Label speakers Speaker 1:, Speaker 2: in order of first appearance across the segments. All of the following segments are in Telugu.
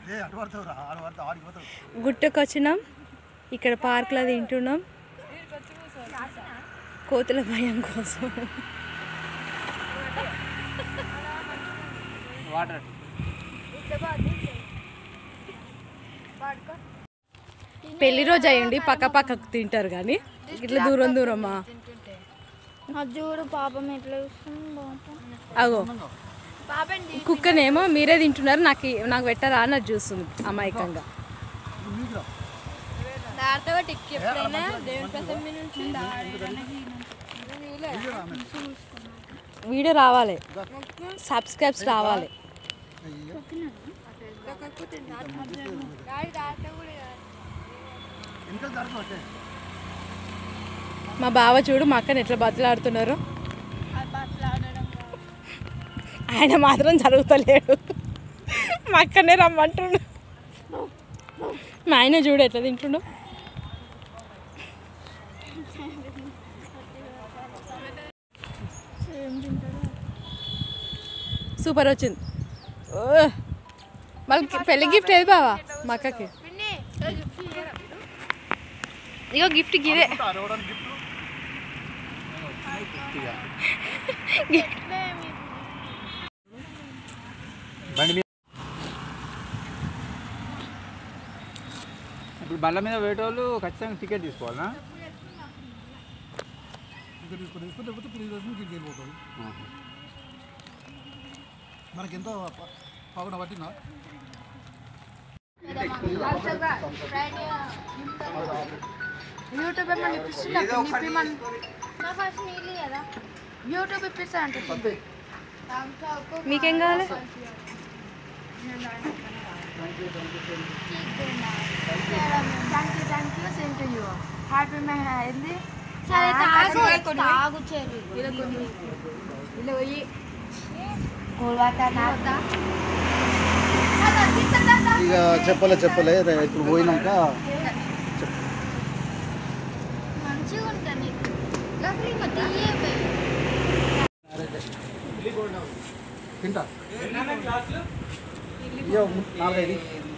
Speaker 1: గుట్టకు వచ్చినాం ఇక్కడ పార్క్లో తింటున్నాం కోతుల భయం కోసం
Speaker 2: వాటర్
Speaker 1: పెళ్లి రోజు అయ్యండి పక్క పక్కకు తింటారు కానీ ఇట్లా దూరం దూరమా
Speaker 3: అది చూడు పాపం ఎట్లా చూస్తుంది పాపం
Speaker 1: అగో కుక్కనేమో మీరే తింటున్నారు నాకు నాకు పెట్టరా అని అది చూస్తుంది అమాయకంగా
Speaker 3: ఎప్పుడైనా దేవుని ప్రసం మీద నుంచి
Speaker 1: వీడియో రావాలి సబ్స్క్రైబ్స్ రావాలి మా బావ చూడు మా అక్కని ఎట్లా బతులాడుతున్నారు ఆయన మాత్రం జరుగుతలేడు మా అక్కనే రమ్మంటుండు మా ఆయన చూడు ఎట్లా తింటుండు సూపర్ వచ్చింది ఓ మళ్ళీ పెళ్లి గిఫ్ట్ ఏది బావా మా అక్కకి ఇగో గిఫ్ట్ గిదే
Speaker 2: బండి మీద ఇప్పుడు బండ్ల మీద పోయేటోళ్ళు ఖచ్చితంగా టికెట్ తీసుకోవాలనా ఆహా.
Speaker 4: మనకెంతో పగడ పట్టినా
Speaker 3: యూట్యూబ్ ఏమన్నా ఇప్పిస్తుందా ఇప్పిమని ఫస్ట్ నీళ్ళు కదా యూట్యూబ్ ఇప్పిస్తా అంటే
Speaker 1: మీకేం కావాలి
Speaker 3: thank you thank you same to you happy May ఏంది సరే తాగు తాగు చెరు ఇలా పోయి
Speaker 4: ఇక చెప్పలే చెప్పలే రే- ఇప్పుడు పోయినాక
Speaker 3: మంచిగా ఉంటుంది అసలు ఇంకా తీయే
Speaker 4: తింటా ఇయ్యో, నాలుగైదు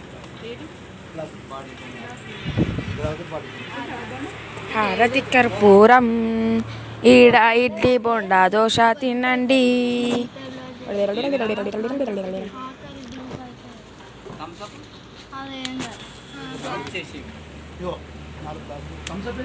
Speaker 5: హారతి కర్పూరం ఈడ ఇడ్లీ బొండా దోశ తినండి
Speaker 4: ఇగో నాలుగు గ్లాసులు. థమ్స్ అప్ ఏ?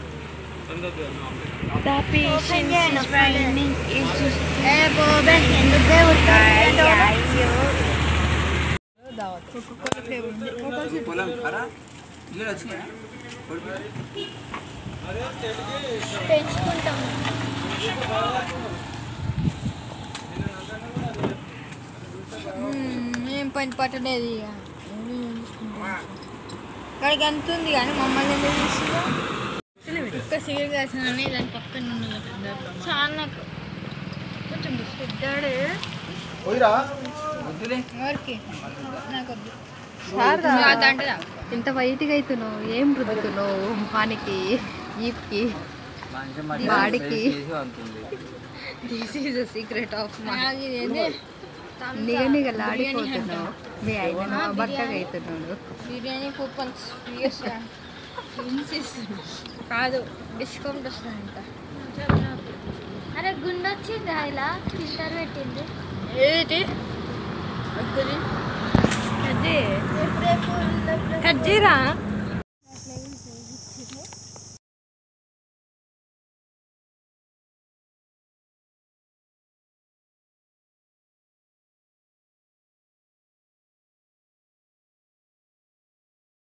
Speaker 2: పొలం ఖరా ఇల్లు వచ్చినాయా
Speaker 3: పెంచుకుంటాం ఏం పని పట్టలేదు ఇక ఇక్కడికి ఎంత ఉంది కానీ మమ్మల్ని ఎందుకు తీసుకురా ఒక్క సిగరెట్ కాసిన దాని పక్కన ఉన్నది చాలా కొంచెం పెద్దాడు
Speaker 4: పోయిరా
Speaker 3: ఎవరికి నాకు వద్దు
Speaker 1: ఇంత వైట్గా అవుతున్నావు ఏం రుద్దుతున్నావు మొహానికి ఈప్కి వాడికి this is the secret of
Speaker 3: నాకు ఇది ఏంది?
Speaker 1: నిగ నిగలాడిపోతున్నావు మీ ఆయన బక్కగా అవుతున్నాడు
Speaker 3: బిర్యానీ కూపన్స్ కాదు డిస్కౌంట్ వస్తుందంట అరే గుండె వచ్చింది ఇలా ఫిల్టర్ పెట్టింది ఏంటి
Speaker 1: కజ్జీరా